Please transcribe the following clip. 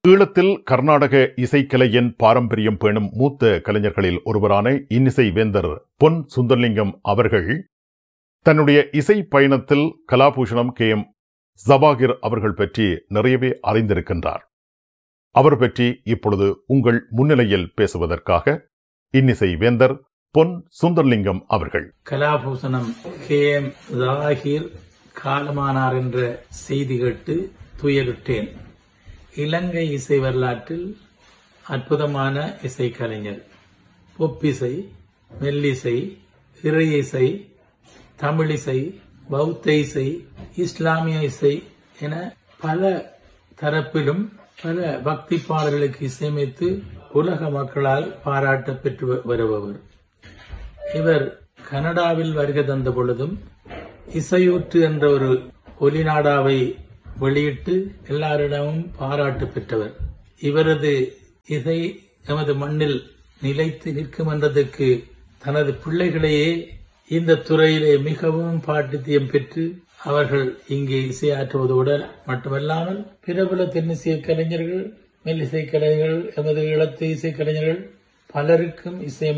ஈழத்தில் கர்நாடக இசைக்கலையின் பாரம்பரியம் பேணும் மூத்த கலைஞர்களில் ஒருவரான இன்னிசை வேந்தர் பொன் சுந்தர்லிங்கம் அவர்கள் தன்னுடைய இசை பயணத்தில் கலாபூஷணம் கே எம் ஜபாகிர் அவர்கள் பற்றி நிறையவே அறிந்திருக்கின்றார் அவர் பற்றி இப்பொழுது உங்கள் முன்னிலையில் பேசுவதற்காக இன்னிசை வேந்தர் பொன் சுந்தர்லிங்கம் அவர்கள் கலாபூசணம் கே எம் ஜாகிர் காலமானார் என்ற செய்தி கேட்டு துயருற்றேன் இலங்கை இசை வரலாற்றில் அற்புதமான இசைக்கலைஞர் பொப்பிசை மெல்லிசை இறை இசை தமிழிசை பௌத்த இசை இஸ்லாமிய இசை என பல தரப்பிலும் பல பக்தி பாடல்களுக்கு இசையமைத்து உலக மக்களால் பாராட்ட பெற்று வ- வருபவர் இவர் கனடாவில் வருகை தந்த பொழுதும் இசையூற்று என்ற ஒரு ஒலிநாடாவை வெளியிட்டு எல்லாரிடமும் பாராட்டு பெற்றவர் இவரது இசை எமது மண்ணில் நிலைத்து நிற்கும் என்றதற்கு தனது பிள்ளைகளையே இந்த துறையிலே மிகவும் பாட்டித்தியம் பெற்று அவர்கள் இங்கே இசையாற்றுவதோடு மட்டுமல்லாமல் பிரபல தென்னிசைய கலைஞர்கள் மெல்லிசை கலைஞர்கள் எமது இளத்து இசை கலைஞர்கள் பலருக்கும் இசை